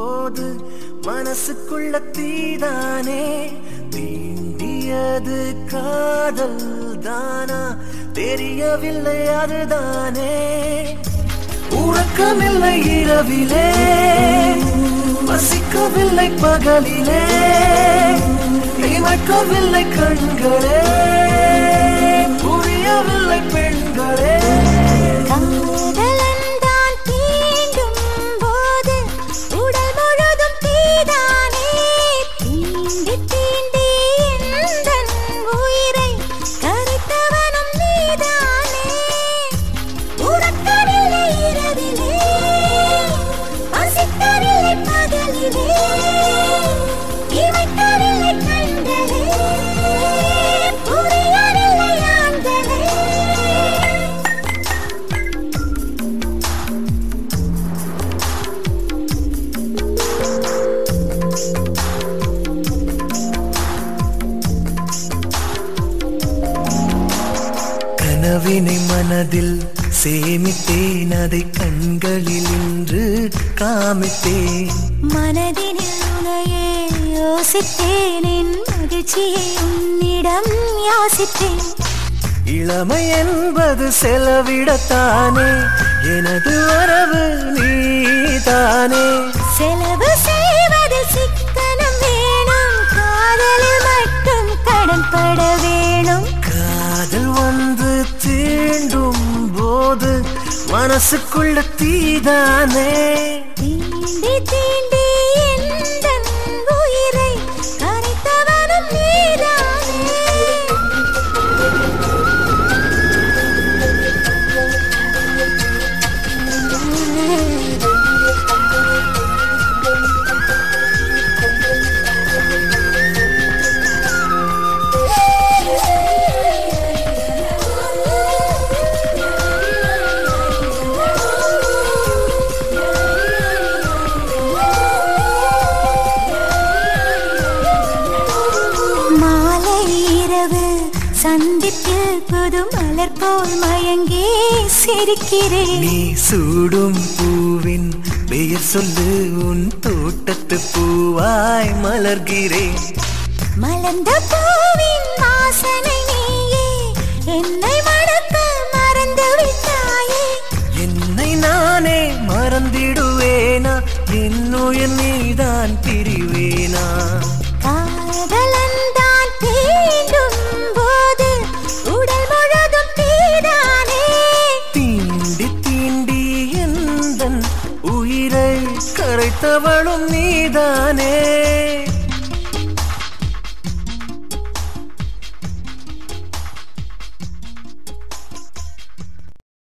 போது மனசுக்குள்ள தீதானே தீண்டியது காதல் தானா தெரியவில்லை அதுதானே உறக்கமில்லை இரவிலே வசிக்கவில்லை பகலிலே இமைக்கவில்லை கண்களே புரியவில்லை பெண்களே காதலன்தான் தீண்டும் போது உடல் முழுதும் தீதானே தீண்டி தீண்டி எந்தன் உயிரை கரைத்தவனும் நீதானே உறக்கவில்லை இரவிலே பசிக்கவில்லை பகலிலே இமைக்கவில்லை கண்களே புரியவில்லை ஆண்களே கனவினை மனதில் சேமித்தேன் அதை கண்களில் இன்று காமித்தேன் மனதினில் உனையே யோசித்தேன் என் மகிழ்ச்சியை உன்னிடம் யாசித்தேன் இளமை என்பது செலவிடத்தானே எனது வரவு நீதானே செலவு செய்வதில் சிக்கனம் வேணும் காதலில் மட்டும் கடன் பட வேணும் காதல் வந்து தீண்டும் போது மனசுக்குள்ள தீதானே தீண்டி தீண்டி எந்தன் உயிரை கரைத்தவனும் நீதானே மாலை இரவு சந்திப்பில் புது மலர் போல் மயங்கி சிரிக்கிறேன் நீ சூடும் பூவின் பெயர் சொல்லு உன் தோட்டத்து பூவாய் மலர்கிறேன் மலர்ந்த பூவின் வாசனை நீயே என்னை மணக்க மறந்து விட்டாயே என்னை நானே மறந்திடுவேனா என்னுயிர் நீதான் பிரிவேனா காதலன்தான் தீண்டும் போது உடல் முழுதும் தீதானே தீண்டி தீண்டி எந்தன் உயிரை கரைத்தவளும் நீதானே